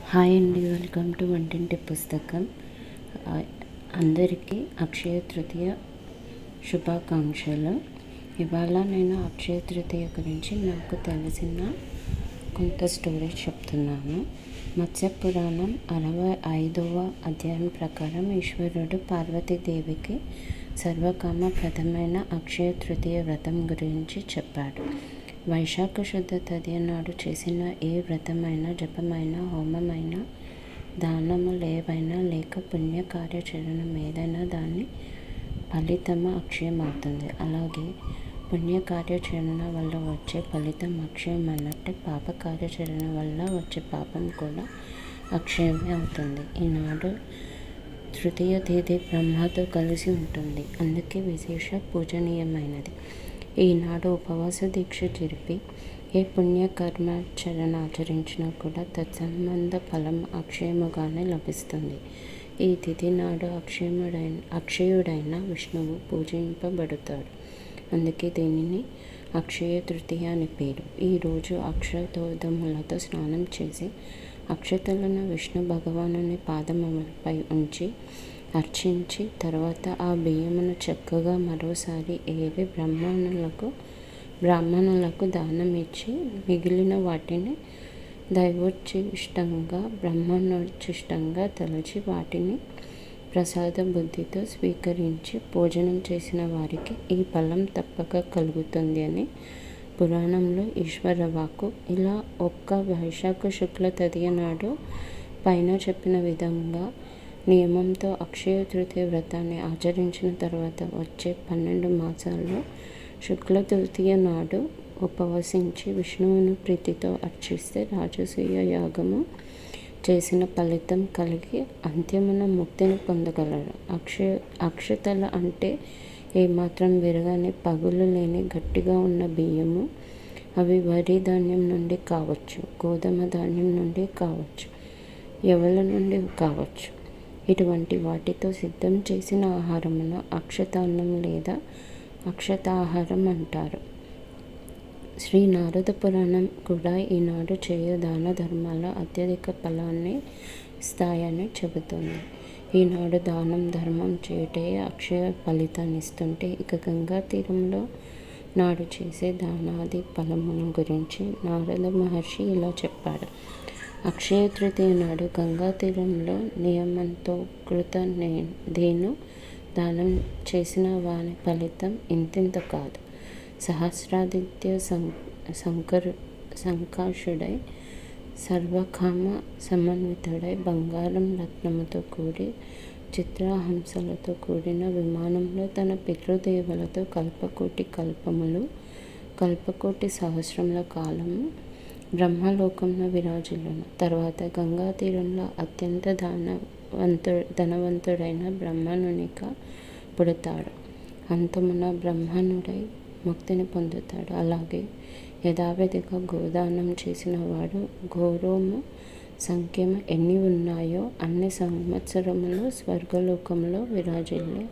hi అండి welcome to వంటింటి పుస్తకం ఆ, అందరికీ అక్షయ తృతీయ శుభాకాంక్షలు ఇవాళ నేను అక్షయ తృతీయ గురించి నాకు తెలిసిన కొంత స్టోరీ చెప్తున్నాను మత్స్య పురాణం అరవై ఐదవ అధ్యాయం ప్రకారం ఈశ్వరుడు పార్వతీదేవికి సర్వకామ ప్రథమైన అక్షయ తృతీయ వ్రతం గురించి చెప్పాడు వైశాఖ శుద్ధ తదియ నాడు చేసిన ఏ వ్రతమైనా జపమైన హోమమైన దానములు ఏవైనా లేక పుణ్య కార్యాచరణం ఏదైనా దాని ఫలితము అక్షయమవుతుంది అలాగే పుణ్య కార్యాచరణ వల్ల వచ్చే ఫలితం అక్షయం అన్నట్టే పాప కార్యాచరణ వల్ల వచ్చే పాపం కూడా అక్షయమే అవుతుంది ఈనాడు తృతీయ తేదీ బ్రహ్మతో కలిసి ఉంటుంది అందుకే విశేష పూజనీయమైనది ఈనాడు ఉపవాస దీక్ష జరిపి ఏ పుణ్యకర్మాచరణ ఆచరించినా కూడా తత్సంబంధ ఫలం అక్షయముగానే లభిస్తుంది ఈ తిథి నాడు అక్షయముడైన అక్షయుడైన విష్ణువు పూజింపబడతాడు అందుకే దీనిని అక్షయ తృతీయ అని పేరు ఈరోజు అక్షతోదములతో స్నానం చేసి అక్షతలను విష్ణు భగవానుని పాదములపై ఉంచి అర్చించి తర్వాత ఆ బియ్యమును చక్కగా మరోసారి ఏరి బ్రాహ్మణులకు బ్రాహ్మణులకు దానం ఇచ్చి మిగిలిన వాటిని దైవోచ్చిష్టంగా బ్రహ్మణోచ్చిష్టంగా తలచి వాటిని ప్రసాద బుద్ధితో స్వీకరించి భోజనం చేసిన వారికి ఈ ఫలం తప్పక కలుగుతుంది అని పురాణంలో ఈశ్వర వాక్కు ఇలా ఒక్క వైశాఖ శుక్ల తదియ నాడు పైన చెప్పిన విధంగా నియమంతో అక్షయ తృతీయ వ్రతాన్ని ఆచరించిన తర్వాత వచ్చే పన్నెండు మాసాల్లో శుక్ల తృతీయ నాడు ఉపవసించి విష్ణువును ప్రీతితో అర్చిస్తే రాజసూయ యాగము చేసిన ఫలితం కలిగి అంత్యమున ముక్తిని పొందగలరు అక్షయ అక్షతల అంటే ఏమాత్రం విరగని పగులు లేని గట్టిగా ఉన్న బియ్యము అవి వరి ధాన్యం నుండి కావచ్చు గోధుమ ధాన్యం నుండి కావచ్చు ఎవల నుండి కావచ్చు ఇటువంటి వాటితో సిద్ధం చేసిన ఆహారమును అక్షతాన్నం లేదా అక్షతాహారం అంటారు శ్రీ నారద పురాణం కూడా ఈనాడు చేయు దాన ధర్మాల అత్యధిక ఫలాన్ని ఇస్తాయని చెబుతుంది ఈనాడు దానం ధర్మం చేయుటే అక్షయ ఫలితాన్ని ఇస్తుంటే ఇక గంగా తీరంలో నాడు చేసే దానాది ఫలముల గురించి నారద మహర్షి ఇలా చెప్పాడు అక్షయ తృతీయ నాడు గంగా తీరంలో నియమంతో కృత దేను దానం చేసిన వాని ఫలితం ఇంతింత కాదు సహస్రాదిత్య సం శంకరు సంకాషుడై సర్వకామ సమన్వితుడై బంగారం రత్నముతో కూడి చిత్రహంసలతో కూడిన విమానంలో తన పితృదేవులతో కల్పకోటి కల్పములు కల్పకోటి సహస్రముల కాలము బ్రహ్మలోకంలో విరాజులను తర్వాత గంగా తీరంలో అత్యంత ధనవంతు ధనవంతుడైన బ్రహ్మణునిగా పుడతాడు అంతమున బ్రహ్మణుడై ముక్తిని పొందుతాడు అలాగే యథావిధిగా గోదానం చేసిన వాడు గౌరవము సంఖ్యము ఎన్ని ఉన్నాయో అన్ని సంవత్సరములు స్వర్గలోకంలో విరాజిల్లే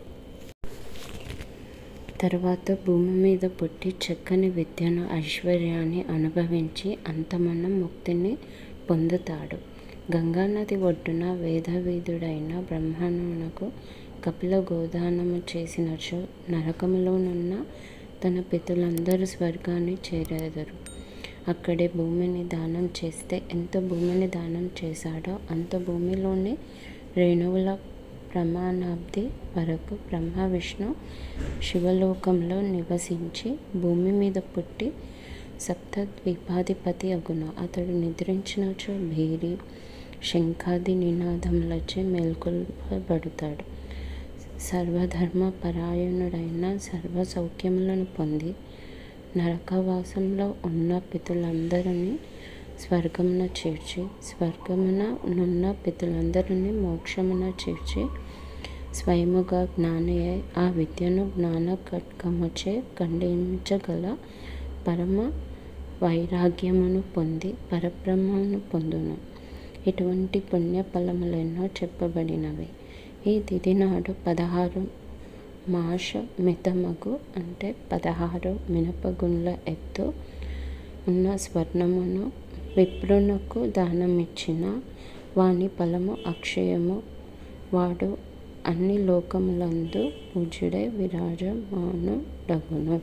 తర్వాత భూమి మీద పుట్టి చక్కని విద్యను ఐశ్వర్యాన్ని అనుభవించి అంతమన్న ముక్తిని పొందుతాడు గంగానది ఒడ్డున వేదవీధుడైన బ్రహ్మణునకు కపిల గోదానము చేసినచో నరకములోనున్న తన పితులందరూ స్వర్గాన్ని చేరేదరు అక్కడే భూమిని దానం చేస్తే ఎంత భూమిని దానం చేశాడో అంత భూమిలోని రేణువుల ప్రమాణాబ్ది వరకు బ్రహ్మ విష్ణు శివలోకంలో నివసించి భూమి మీద పుట్టి సప్త ద్వీపాధిపతి అగును అతడు నిద్రించినచో భేరి శంఖాది నినాదములచే మేల్కొల్పబడతాడు సర్వధర్మ పరాయణుడైన సర్వ సౌఖ్యములను పొంది నరకవాసంలో ఉన్న పితులందరినీ స్వర్గమున చేర్చి స్వర్గమున నున్న పితులందరినీ మోక్షమున చేర్చి స్వయముగా జ్ఞాని అయి ఆ విద్యను జ్ఞాన ఖడ్గముచే ఖండించగల పరమ వైరాగ్యమును పొంది పరబ్రహ్మను పొందును ఇటువంటి పుణ్య ఫలములెన్నో చెప్పబడినవి ఈ తిథి నాడు పదహారు మాష మితమగు అంటే పదహారు మినపగుండ్ల ఎత్తు ఉన్న స్వర్ణమును విప్రునకు దానమిచ్చిన వాని ఫలము అక్షయము వాడు అన్ని లోకములందు పూజ్యుడై విరాజమానుడగును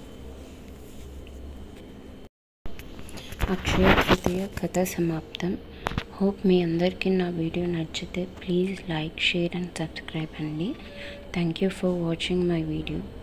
అక్షయ తృతీయ కథ సమాప్తం హోప్ మీ అందరికీ నా వీడియో నచ్చితే please like share and subscribe అండి thank you for watching my video